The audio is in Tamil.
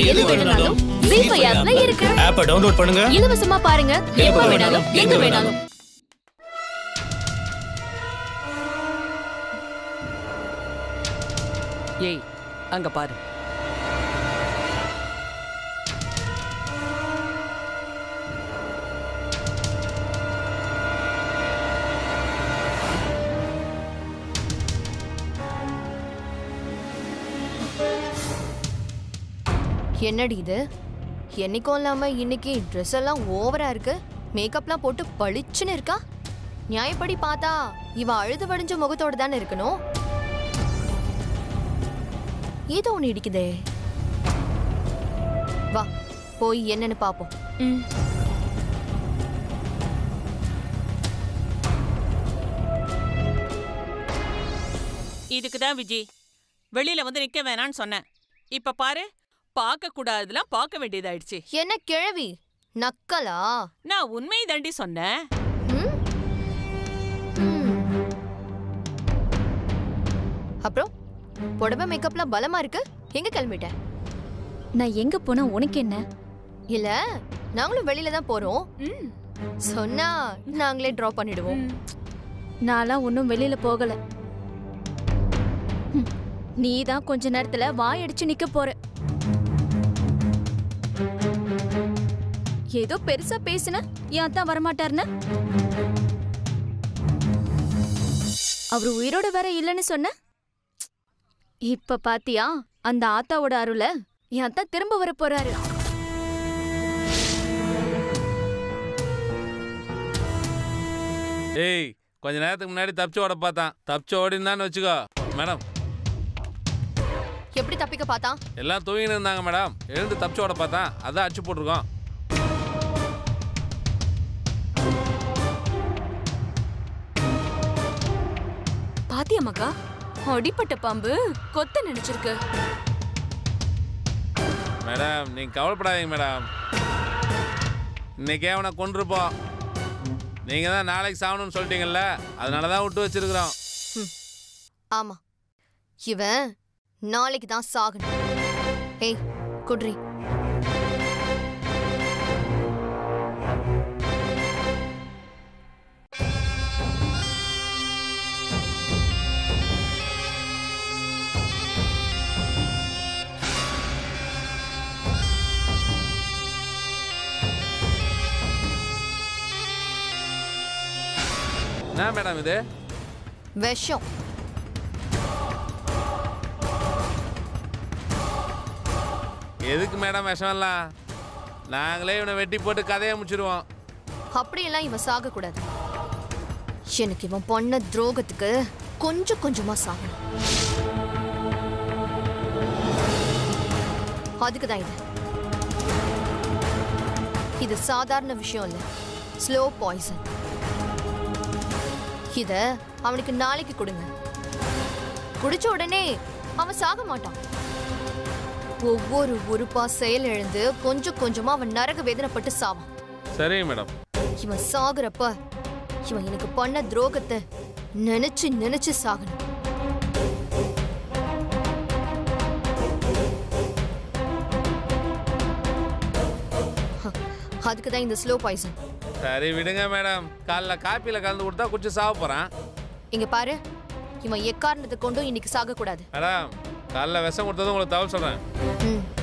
எது வேணும்னாலும் ஜீ ஃபைவ் ஆப்ல இருக்கு ஆப்பை டவுன்லோட் பண்ணுங்க இலவசமா பாருங்க எப்ப வேணாலும் எங்க வேணாலும் ஏய் அங்க பாரு என்னடி இது என்னைக்கும் இல்லாம இன்னைக்கு ட்ரெஸ் எல்லாம் ஓவரா இருக்கு மேக்கப்லாம் போட்டு பளிச்சுன்னு இருக்கா நியாயப்படி பார்த்தா இவ அழுது வடிஞ்ச முகத்தோட தானே இருக்கணும் ஏதோ ஒண்ணு இடிக்குதே வா போய் என்னன்னு பாப்போம் ம். இதுக்கு தான் விஜி வெளியில வந்து நிக்க வேணான்னு சொன்னேன் இப்ப பாரு பார்க்க கூடாதெல்லாம் பார்க்க வேண்டியதாயிடுச்சு என்ன கிழவி நக்கலா நான் உண்மை தாண்டி சொன்னேன் ம்? ம். அப்புறம் புடவை மேக்கப்லாம் பலமா இருக்கு எங்க கிளம்பிட்ட நான் எங்க போனா உனக்கு என்ன இல்ல நாங்களும் வெளியில தான் போறோம் ம். சொன்னா நாங்களே டிராப் பண்ணிடுவோம் நான்லாம் ஒன்றும் வெளியில போகல ம். நீ தான் கொஞ்ச நேரத்துல வாய் அடிச்சு நிக்க போற ஏதோ பெருசா பேசுன ஏன் தான் வரமாட்டாருன்னு அவர் உயிரோட வேற இல்லைன்னு சொன்ன இப்ப பாத்தியா அந்த ஆத்தாவோட அருள என் அத்தா திரும்ப வர போறாரு ஏய் கொஞ்ச நேரத்துக்கு முன்னாடி தப்பிச்சு ஓட பார்த்தான் தப்பிச்சு ஓடினான்னு வச்சுக்கோ மேடம் எப்படி தப்பிக்க பார்த்தான் எல்லாம் தூங்கின்னு இருந்தாங்க மேடம் எழுந்து தப்பிச்சு ஓட பார்த்தான் அதான் அடிச்சு போட்டிருக்கோம் பாத்தியா மக்கா அடிப்பட்ட பாம்பு கொத்த நினைச்சிருக்கு மேடம் நீங்கள் கவலைப்படாதீங்க மேடம் இன்னைக்கே அவனை கொண்டிருப்போம் நீங்கள் தான் நாளைக்கு சாகணும்னு சொல்லிட்டீங்கல்ல அதனால தான் விட்டு வச்சிருக்கிறோம் ஆமா இவன் நாளைக்கு தான் சாகணும் ஏய் குட்ரி என்ன மேடம் இது விஷம் எதுக்கு மேடம் விஷம்லாம் நாங்களே இவனை வெட்டி போட்டு கதையை முடிச்சிருவோம் அப்படியெல்லாம் இவன் சாக கூடாது எனக்கு இவன் பண்ண துரோகத்துக்கு கொஞ்சம் கொஞ்சமா சாகணும் அதுக்கு தான் இது இது சாதாரண விஷயம் இல்ல ஸ்லோ பாய்சன் இத அவனுக்கு நாளைக்கு கொடுங்க குடிச்ச உடனே அவன் சாக மாட்டான் ஒவ்வொரு உறுப்பா செயலிழந்து கொஞ்சம் கொஞ்சமா அவன் நரக வேதனைப்பட்டு சாவான் சரிங்க மேடம் இவன் சாகுறப்ப இவன் எனக்கு பண்ண துரோகத்தை நினைச்சு நினைச்சு சாகணும் அதுக்கு தான் இந்த ஸ்லோ பாய்சன் சரி விடுங்க மேடம் காலைல காப்பியில் கலந்து கொடுத்தா குடிச்சு சாக போகிறான் இங்க பாரு இவன் எக்காரணத்தை கொண்டும் இன்னைக்கு சாகக்கூடாது மேடம் காலைல விஷம் கொடுத்ததும் உங்களுக்கு தகவல் சொல்கிறேன் ம்